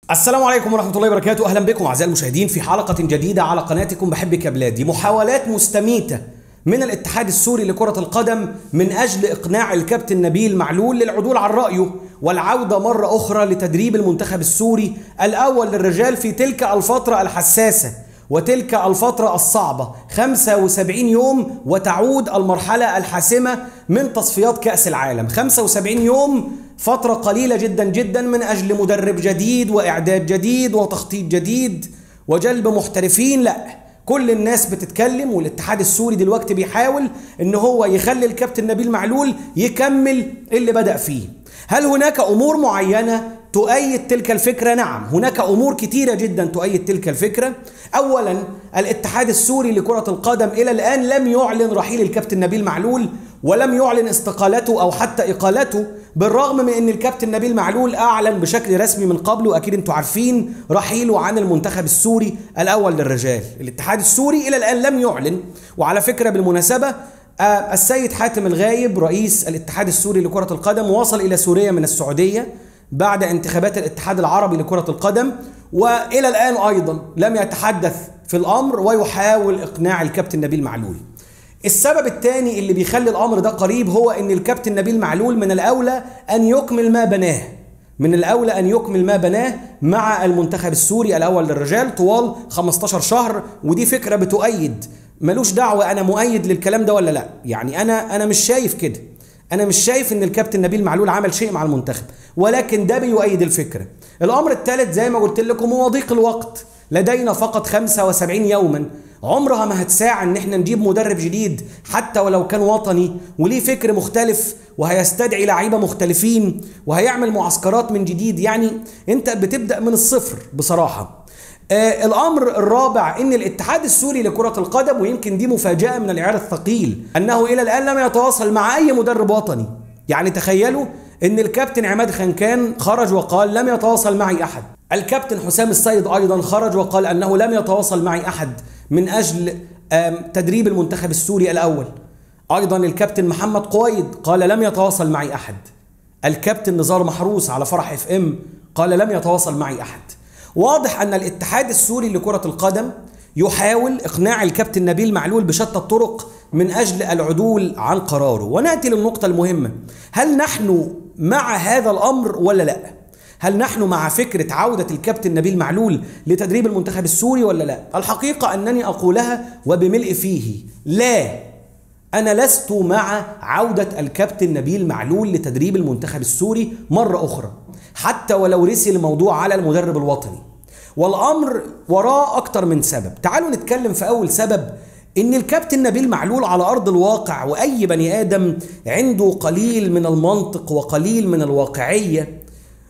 السلام عليكم ورحمة الله وبركاته أهلا بكم أعزائي المشاهدين في حلقة جديدة على قناتكم بحبك يا بلادي محاولات مستميتة من الاتحاد السوري لكرة القدم من أجل إقناع الكابتن نبيل معلول للعدول عن رأيه والعودة مرة أخرى لتدريب المنتخب السوري الأول للرجال في تلك الفترة الحساسة وتلك الفترة الصعبة 75 يوم وتعود المرحلة الحاسمة من تصفيات كأس العالم 75 يوم فترة قليلة جدا جدا من أجل مدرب جديد وإعداد جديد وتخطيط جديد وجلب محترفين لا كل الناس بتتكلم والاتحاد السوري دلوقتي بيحاول ان هو يخلي الكابتن نبيل معلول يكمل اللي بدأ فيه هل هناك امور معينة تؤيد تلك الفكرة نعم هناك امور كتيرة جدا تؤيد تلك الفكرة اولا الاتحاد السوري لكرة القدم الى الان لم يعلن رحيل الكابتن نبيل معلول ولم يعلن استقالته او حتى اقالته بالرغم من ان الكابتن نبيل معلول اعلن بشكل رسمي من قبل واكيد انتم عارفين رحيله عن المنتخب السوري الاول للرجال الاتحاد السوري الى الان لم يعلن وعلى فكره بالمناسبه آه، السيد حاتم الغايب رئيس الاتحاد السوري لكره القدم وصل الى سوريا من السعوديه بعد انتخابات الاتحاد العربي لكره القدم والى الان ايضا لم يتحدث في الامر ويحاول اقناع الكابتن نبيل معلول السبب الثاني اللي بيخلي الامر ده قريب هو ان الكابتن نبيل معلول من الاولى ان يكمل ما بناه من الاولى ان يكمل ما بناه مع المنتخب السوري الاول للرجال طوال 15 شهر ودي فكره بتؤيد ملوش دعوه انا مؤيد للكلام ده ولا لا يعني انا انا مش شايف كده انا مش شايف ان الكابتن نبيل معلول عمل شيء مع المنتخب ولكن ده بيؤيد الفكره الامر الثالث زي ما قلت لكم هو ضيق الوقت لدينا فقط 75 يوما عمرها ما هتساعد ان احنا نجيب مدرب جديد حتى ولو كان وطني وليه فكر مختلف وهيستدعي لعيبه مختلفين وهيعمل معسكرات من جديد يعني انت بتبدا من الصفر بصراحه آه الامر الرابع ان الاتحاد السوري لكره القدم ويمكن دي مفاجاه من العيار الثقيل انه الى الان لم يتواصل مع اي مدرب وطني يعني تخيلوا ان الكابتن عماد خنكان خرج وقال لم يتواصل معي احد الكابتن حسام السيد ايضا خرج وقال انه لم يتواصل معي احد من اجل تدريب المنتخب السوري الاول ايضا الكابتن محمد قويد قال لم يتواصل معي احد الكابتن نزار محروس على فرح اف ام قال لم يتواصل معي احد واضح ان الاتحاد السوري لكره القدم يحاول اقناع الكابتن نبيل معلول بشتى الطرق من اجل العدول عن قراره وناتي للنقطه المهمه هل نحن مع هذا الامر ولا لا هل نحن مع فكرة عودة الكابتن نبيل معلول لتدريب المنتخب السوري ولا لا؟ الحقيقة أنني أقولها وبملء فيه لا أنا لست مع عودة الكابتن نبيل معلول لتدريب المنتخب السوري مرة أخرى حتى ولو رسي الموضوع على المدرب الوطني والأمر وراه أكتر من سبب تعالوا نتكلم في أول سبب ان الكابتن نبيل معلول على ارض الواقع واي بني ادم عنده قليل من المنطق وقليل من الواقعيه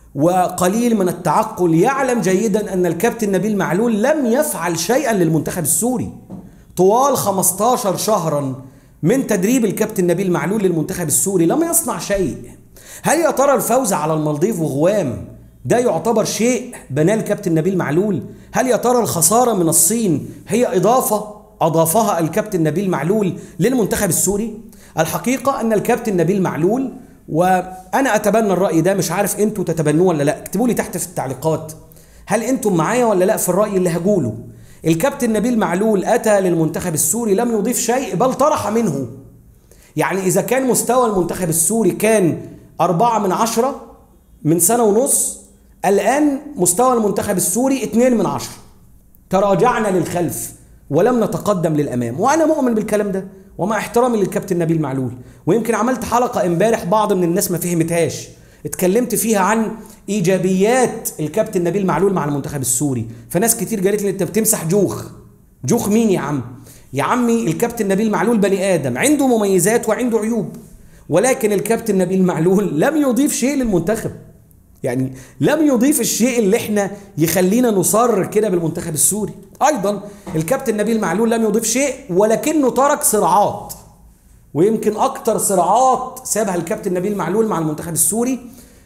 وقليل من التعقل يعلم جيدا ان الكابتن نبيل معلول لم يفعل شيئا للمنتخب السوري طوال 15 شهرا من تدريب الكابتن نبيل معلول للمنتخب السوري لم يصنع شيء هل يا ترى الفوز على المالديف وغوام ده يعتبر شيء بناه الكابتن نبيل معلول هل يا ترى الخساره من الصين هي اضافه اضافها الكابتن نبيل معلول للمنتخب السوري الحقيقه ان الكابتن نبيل معلول وانا اتبنى الراي ده مش عارف انتوا تتبنوه ولا لا اكتبوا لي تحت في التعليقات هل انتم معايا ولا لا في الراي اللي هقوله الكابتن نبيل معلول اتى للمنتخب السوري لم يضيف شيء بل طرح منه يعني اذا كان مستوى المنتخب السوري كان أربعة من عشرة من سنة ونص الآن مستوى المنتخب السوري اتنين من عشرة تراجعنا للخلف ولم نتقدم للأمام وأنا مؤمن بالكلام ده ومع احترامي للكابتن نبيل معلول ويمكن عملت حلقة امبارح بعض من الناس ما فهمتهاش اتكلمت فيها عن ايجابيات الكابتن نبيل معلول مع المنتخب السوري فناس كتير قالت لي انت بتمسح جوخ جوخ مين يا عم يا عمي الكابتن نبيل معلول بني ادم عنده مميزات وعنده عيوب ولكن الكابتن نبيل معلول لم يضيف شيء للمنتخب يعني لم يضيف الشيء اللي احنا يخلينا نصر كده بالمنتخب السوري ايضا الكابتن نبيل معلول لم يضيف شيء ولكنه ترك صراعات ويمكن اكتر صراعات سابها الكابتن نبيل معلول مع المنتخب السوري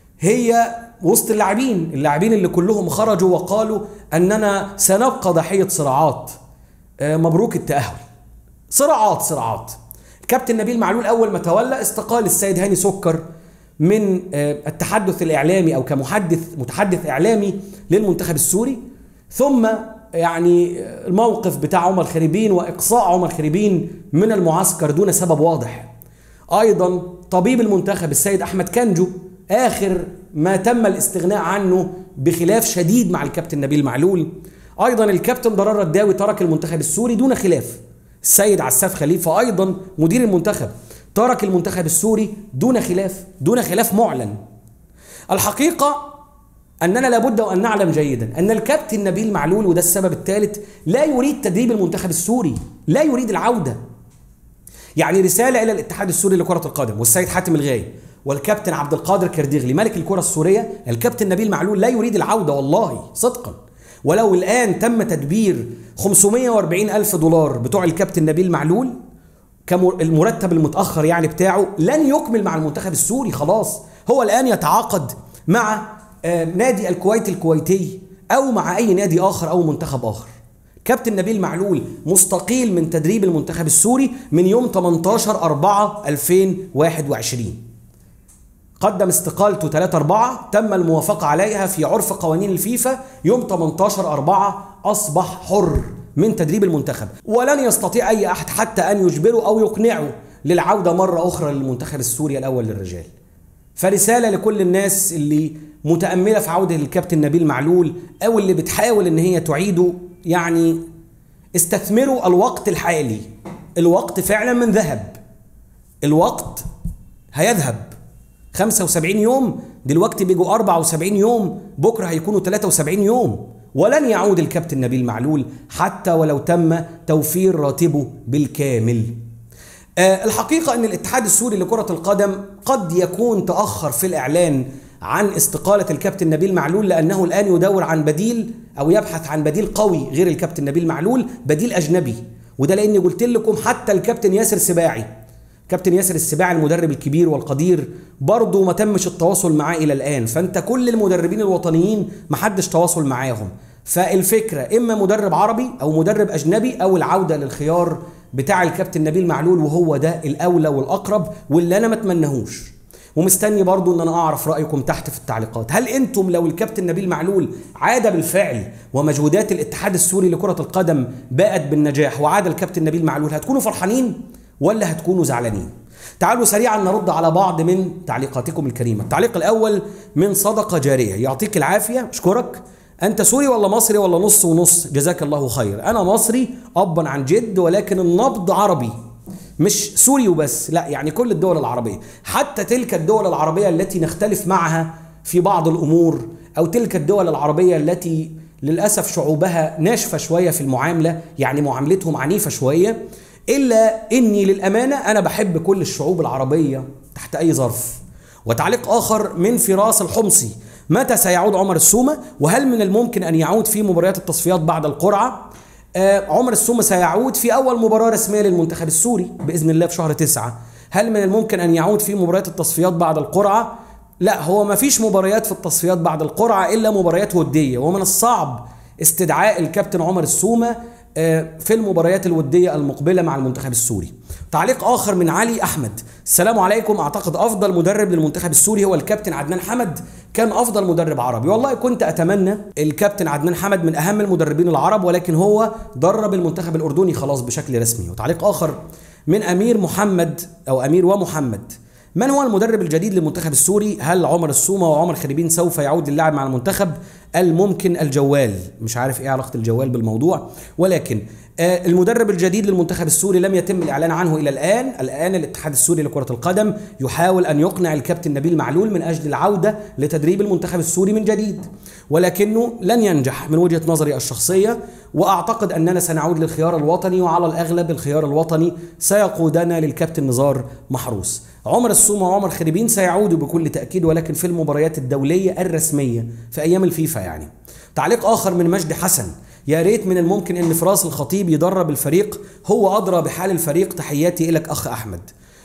هي وسط اللاعبين اللاعبين اللي كلهم خرجوا وقالوا اننا سنبقى ضحيه صراعات مبروك التاهل صراعات صراعات الكابتن نبيل معلول اول ما تولى استقال السيد هاني سكر من التحدث الاعلامي او كمحدث متحدث اعلامي للمنتخب السوري ثم يعني الموقف بتاع عمر خريبين واقصاء عمر خريبين من المعسكر دون سبب واضح ايضا طبيب المنتخب السيد احمد كنجو اخر ما تم الاستغناء عنه بخلاف شديد مع الكابتن نبيل معلول ايضا الكابتن ضرار الداوي ترك المنتخب السوري دون خلاف السيد عساف خليفه ايضا مدير المنتخب ترك المنتخب السوري دون خلاف دون خلاف معلن الحقيقه اننا لابد وان نعلم جيدا ان الكابتن نبيل معلول وده السبب الثالث لا يريد تدريب المنتخب السوري لا يريد العوده يعني رساله الى الاتحاد السوري لكره القدم والسيد حاتم الغاي والكابتن عبد القادر كرديغلي ملك الكره السوريه الكابتن نبيل معلول لا يريد العوده والله صدقا ولو الان تم تدبير 540 الف دولار بتوع الكابتن نبيل معلول كالمرتب المتاخر يعني بتاعه لن يكمل مع المنتخب السوري خلاص هو الان يتعاقد مع نادي الكويت الكويتي او مع اي نادي اخر او منتخب اخر كابتن نبيل معلول مستقيل من تدريب المنتخب السوري من يوم 18 4 2021 قدم استقالته 3 4 تم الموافقة عليها في عرف قوانين الفيفا يوم 18 4 أصبح حر من تدريب المنتخب ولن يستطيع أي أحد حتى أن يجبره أو يقنعه للعودة مرة أخرى للمنتخب السوري الأول للرجال فرسالة لكل الناس اللي متأملة في عودة الكابتن نبيل معلول أو اللي بتحاول إن هي تعيده يعني استثمروا الوقت الحالي الوقت فعلا من ذهب الوقت هيذهب 75 يوم دلوقتي بيجوا 74 يوم بكره هيكونوا 73 يوم ولن يعود الكابتن نبيل معلول حتى ولو تم توفير راتبه بالكامل أه الحقيقة أن الاتحاد السوري لكرة القدم قد يكون تأخر في الإعلان عن استقالة الكابتن نبيل معلول لأنه الآن يدور عن بديل أو يبحث عن بديل قوي غير الكابتن نبيل معلول بديل أجنبي وده لأني قلت لكم حتى الكابتن ياسر سباعي كابتن ياسر السباعي المدرب الكبير والقدير برضه ما تمش التواصل معاه الى الان فانت كل المدربين الوطنيين ما حدش تواصل معاهم فالفكره اما مدرب عربي او مدرب اجنبي او العوده للخيار بتاع الكابتن نبيل معلول وهو ده الاولى والاقرب واللي انا ما اتمنهوش ومستني برضو ان انا اعرف رايكم تحت في التعليقات هل انتم لو الكابتن نبيل معلول عاد بالفعل ومجهودات الاتحاد السوري لكره القدم باءت بالنجاح وعاد الكابتن نبيل معلول هتكونوا فرحانين ولا هتكونوا زعلانين تعالوا سريعا نرد على بعض من تعليقاتكم الكريمه التعليق الاول من صدقه جاريه يعطيك العافيه اشكرك انت سوري ولا مصري ولا نص ونص جزاك الله خير انا مصري ابا عن جد ولكن النبض عربي مش سوري وبس لا يعني كل الدول العربيه حتى تلك الدول العربيه التي نختلف معها في بعض الامور او تلك الدول العربيه التي للاسف شعوبها ناشفه شويه في المعامله يعني معاملتهم عنيفه شويه الا اني للامانه انا بحب كل الشعوب العربيه تحت اي ظرف وتعليق اخر من فراس الحمصي متى سيعود عمر السومه وهل من الممكن ان يعود في مباريات التصفيات بعد القرعه آه عمر السومه سيعود في اول مباراه رسميه للمنتخب السوري باذن الله في شهر تسعة هل من الممكن ان يعود في مباريات التصفيات بعد القرعه لا هو ما فيش مباريات في التصفيات بعد القرعه الا مباريات وديه ومن الصعب استدعاء الكابتن عمر السومه في المباريات الودية المقبلة مع المنتخب السوري تعليق آخر من علي أحمد السلام عليكم أعتقد أفضل مدرب للمنتخب السوري هو الكابتن عدنان حمد كان أفضل مدرب عربي والله كنت أتمنى الكابتن عدنان حمد من أهم المدربين العرب ولكن هو درب المنتخب الأردني خلاص بشكل رسمي وتعليق آخر من أمير محمد أو أمير ومحمد من هو المدرب الجديد للمنتخب السوري؟ هل عمر السومة وعمر خريبين سوف يعود للعب مع المنتخب؟ الممكن الجوال، مش عارف ايه علاقة الجوال بالموضوع، ولكن آه المدرب الجديد للمنتخب السوري لم يتم الاعلان عنه الى الان، الان الاتحاد السوري لكرة القدم يحاول ان يقنع الكابتن نبيل معلول من اجل العودة لتدريب المنتخب السوري من جديد، ولكنه لن ينجح من وجهة نظري الشخصية، واعتقد اننا سنعود للخيار الوطني وعلى الاغلب الخيار الوطني سيقودنا للكابتن نزار محروس. عمر السومة وعمر خريبين سيعودوا بكل تأكيد ولكن في المباريات الدولية الرسمية في أيام الفيفا يعني تعليق آخر من مجدي حسن يا ريت من الممكن ان فراس الخطيب يدرب الفريق هو ادرى بحال الفريق تحياتي لك اخ احمد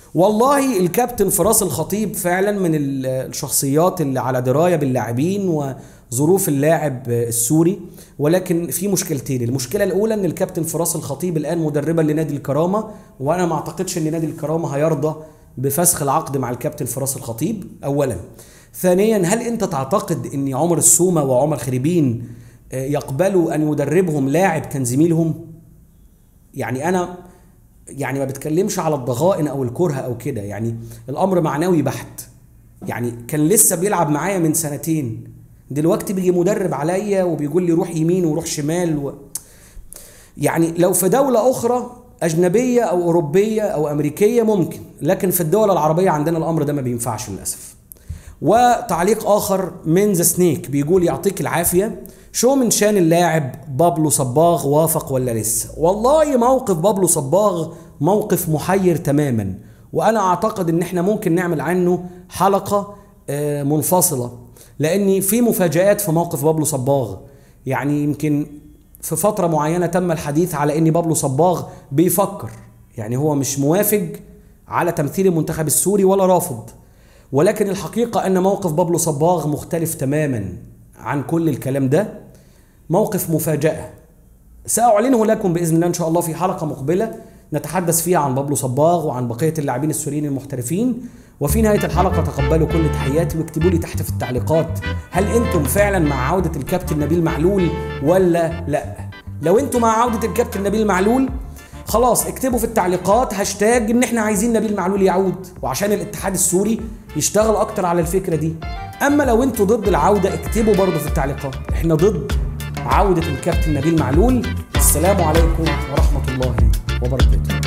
والله الكابتن فراس الخطيب فعلا من الشخصيات اللي على درايه باللاعبين وظروف اللاعب السوري ولكن في مشكلتين المشكله الاولى ان الكابتن فراس الخطيب الان مدربا لنادي الكرامه وانا ما اعتقدش ان نادي الكرامه هيرضى بفسخ العقد مع الكابتن فراس الخطيب اولا ثانيا هل انت تعتقد ان عمر السومه وعمر خريبين آه، يقبلوا ان يدربهم لاعب كان زميلهم يعني انا يعني ما بتكلمش على الضغائن او الكره او كده يعني الامر معنوي بحت يعني كان لسه بيلعب معايا من سنتين دلوقتي بيجي مدرب عليا وبيقول لي روح يمين وروح شمال و... يعني لو في دولة أخرى أجنبية أو أوروبية أو أمريكية ممكن لكن في الدول العربية عندنا الأمر ده ما بينفعش للأسف وتعليق آخر من ذا سنيك بيقول يعطيك العافية شو من شان اللاعب بابلو صباغ وافق ولا لسه والله موقف بابلو صباغ موقف محير تماما وانا اعتقد ان احنا ممكن نعمل عنه حلقة آه، منفصلة لان في مفاجآت في موقف بابلو صباغ يعني يمكن في فترة معينة تم الحديث على ان بابلو صباغ بيفكر يعني هو مش موافق على تمثيل المنتخب السوري ولا رافض ولكن الحقيقة ان موقف بابلو صباغ مختلف تماما عن كل الكلام ده موقف مفاجأة سأعلنه لكم بإذن الله إن شاء الله في حلقة مقبلة نتحدث فيها عن بابلو صباغ وعن بقية اللاعبين السوريين المحترفين وفي نهاية الحلقة تقبلوا كل تحياتي واكتبوا لي تحت في التعليقات هل أنتم فعلا مع عودة الكابتن نبيل معلول ولا لا لو أنتم مع عودة الكابتن نبيل معلول خلاص اكتبوا في التعليقات هاشتاج ان احنا عايزين نبيل معلول يعود وعشان الاتحاد السوري يشتغل اكتر على الفكره دي اما لو انتوا ضد العوده اكتبوا برضه في التعليقات احنا ضد عوده الكابتن نبيل معلول السلام عليكم ورحمه الله وبركاته